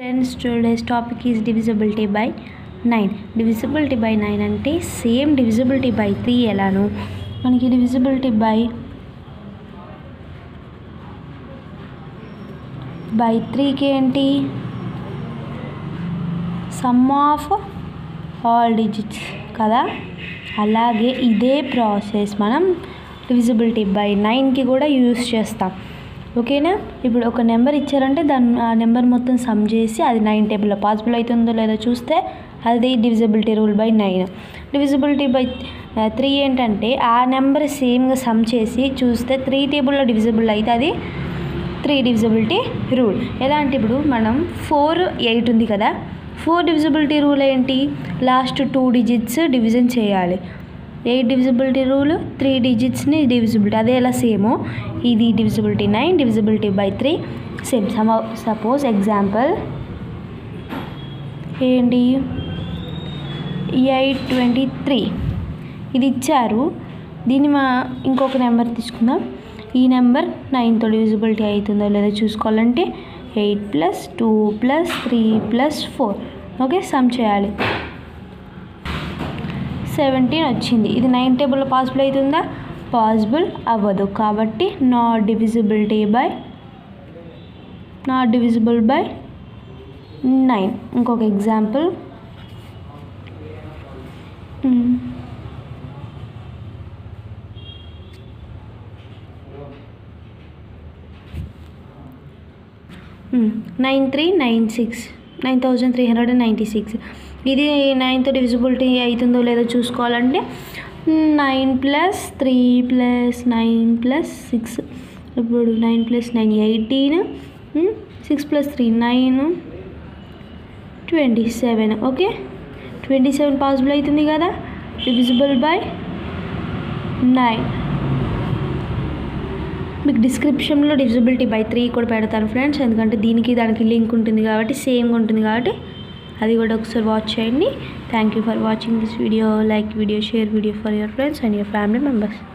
friends today's topic is divisibility by nine divisibility by nine అంటే same divisibility by three ఎలానో మనకి divisibility by by త్రీకి ఏంటి some of all digits కదా అలాగే ఇదే ప్రాసెస్ మనం డివిజిబిలిటీ బై నైన్కి కూడా యూస్ చేస్తాం ఓకేనా ఇప్పుడు ఒక నెంబర్ ఇచ్చారంటే దాన్ని ఆ నెంబర్ మొత్తం సమ్ చేసి అది నైన్ టేబుల్లో పాసిబుల్ అవుతుందో లేదో చూస్తే అది divisibility rule by nine divisibility by three ఏంటంటే ఆ నెంబర్ సేమ్గా సమ్ చేసి చూస్తే త్రీ టేబుల్లో డివిజిబుల్ అయితే అది త్రీ డివిజిబిలిటీ రూల్ ఎలా అంటే ఇప్పుడు మనం ఫోర్ ఎయిట్ ఉంది కదా ఫోర్ డివిజిబిలిటీ రూల్ ఏంటి లాస్ట్ టూ డిజిట్స్ డివిజన్ చేయాలి ఎయిట్ డివిజిబిలిటీ రూల్ త్రీ డిజిట్స్ని డివిజిబిలిటీ అదే ఎలా సేమో ఇది divisibility nine divisibility by three same సమ సపోజ్ ఎగ్జాంపుల్ ఏంటి ఎయిట్ ట్వంటీ త్రీ ఇది ఇచ్చారు దీన్ని మా ఇంకొక నెంబర్ తీసుకుందాం ఈ నెంబర్ నైన్తో డివిజిబిలిటీ అవుతుందో లేదో చూసుకోవాలంటే eight plus two plus three plus four okay sum చేయాలి సెవెంటీన్ వచ్చింది ఇది నైన్ టేబుల్లో పాసిబుల్ అవుతుందా పాసిబుల్ అవ్వదు కాబట్టి not divisibility by not divisible by nine ఇంకొక example nine three nine six nine thousand three hundred and ninety six ఇది ninth divisibility అవుతుందో లేదో చూసుకోవాలంటే nine plus three plus nine plus six ఇప్పుడు nine plus nine eighteen six plus three nine twenty seven okay twenty seven possible అవుతుంది కదా divisible by nine మీకు డిస్క్రిప్షన్లో divisibility by three కూడా పెడతాను ఫ్రెండ్స్ ఎందుకంటే దీనికి దానికి లింక్ ఉంటుంది కాబట్టి సేమ్గా ఉంటుంది కాబట్టి అది కూడా ఒకసారి వాచ్ చేయండి thank you for watching this video like video share video for your friends and your family members